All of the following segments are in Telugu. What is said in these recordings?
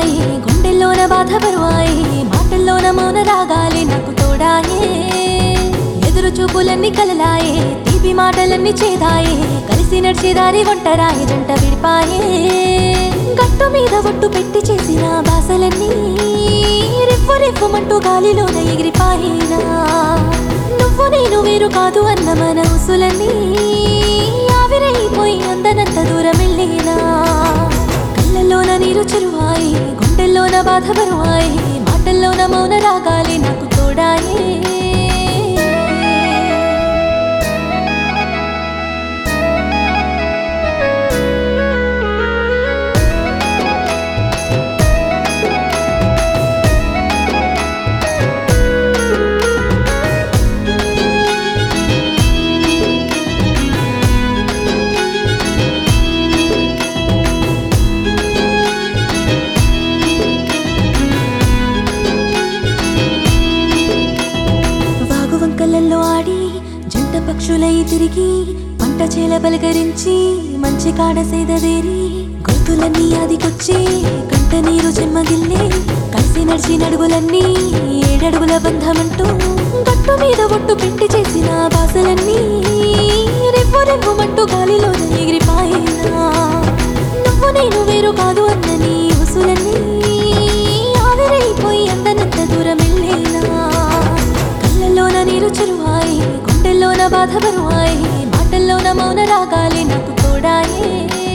చెరువాయి గుండెల్లోన బాధ బరువాయి మాటల్లోన మౌన రాగాలి నాకు తోడాయే ఎదురు చూపులన్నీ కలలాయే తీపి మాటలన్నీ చేదాయే కలిసి నడిచే దారి ఒంటరాయి జంట విడిపాయే గట్టు మీద ఒట్టు పెట్టి చేసిన బాసలన్నీ రెప్పు రెప్పుమంటూ గాలిలోన ఎగిరిపాయినా నువ్వు నేను వేరు కాదు అన్న మన ఉసులన్నీ ఆవిరైపోయి అందనంత దూరం వెళ్ళినా కళ్ళల్లోన నీరు చెరువాయి గుండెల్లోన బాధ బరువాయి మాటల్లోన మౌన రాగాలి నాకు తోడాయే వాగువంకలల్లో ఆడి జంట పక్షులై తిరిగి పంట చేల పలకరించి మంచి కాడ సేదదేరి గొంతులన్నీ ఆదికొచ్చి కంట నీరు జన్మగిల్లే కలిసి నడిచి నడుగులన్నీ ఏడడుగుల బంధమంటూ గట్టు మీద ఒట్టు పెట్టి చేసిన బాసలన్నీ రెవ్వు రెవ్వుమంటూ గాలిలో ఎగిరిపాయినా నువ్వు నేను వేరు కాదు అన్న నీ ఉసులన్నీ ఆవిరైపోయి అందనంత దూరం వెళ్ళేనా కళ్ళల్లోన నీరు చెరువాయి గుండెల్లోన బాధ బరువాయి మాటల్లోన మౌన రాగాలి నాకు తోడాయే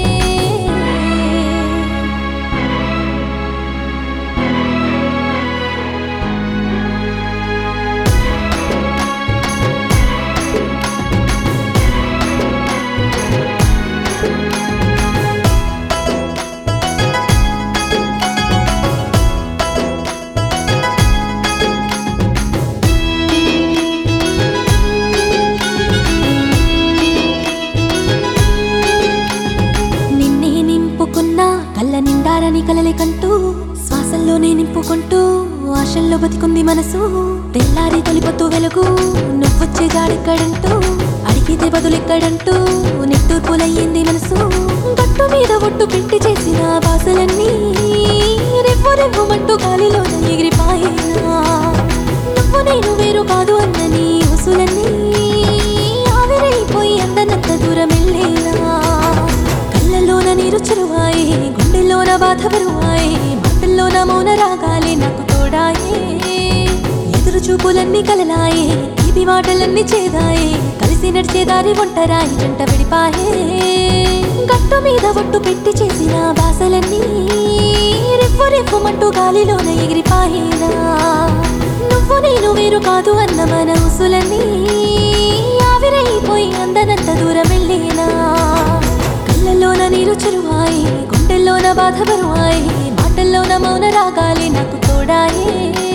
నిన్నే నింపుకున్నా కళ్ళ నిండారని కలలే కంటూ శ్వాసల్లోనే నింపుకుంటూ ఆశల్లో బతికుంది మనసు తెల్లారి తొలిపొత్తు వెలుగు నువ్వొచ్చే జాడెక్కడంటూ అడిగితే బదులెక్కడంటూ నిట్టూర్పులయ్యింది మనసు గట్టు మీద ఒట్టు పెట్టి చేసిన బాసలన్నీ రెవ్వు రెవ్వుమంటూ గాలిలో ఎగిరిపాయినా నువ్వు నేను వేరు కాదు అన్న నీ ఉసులన్నీ ఆవిరైపోయి అందనంత దూరం వెళ్ళేనా కళ్ళల్లోన నీరు చెరువాయి గుండెల్లోన బాధ బరువాయి మాటల్లోన మౌన రాగాలి నాకు తోడాయే ఎదురు చూపులన్నీ కలలాయే తీపి మాటలన్నీ చేదాయే కలిసి నడిచే దారి ఒంటరాయి జంట విడిపాయే గట్టు మీద ఒట్టు పెట్టి చేసిన బాసలన్నీ రెవ్వు రెవ్వుమంటూ గాలిలోన ఎగిరిపాయినా నువ్వు నేను వేరు కాదు అన్న మన ఉసులన్నీ ఆవిరైపోయి అందనంత దూరం వెళ్ళినా కళ్ళల్లోన నీరు చెరువాయి గుండెల్లోన బాధ బరువాయి మాటల్లోన మౌన రాగాలి నాకు తోడాయే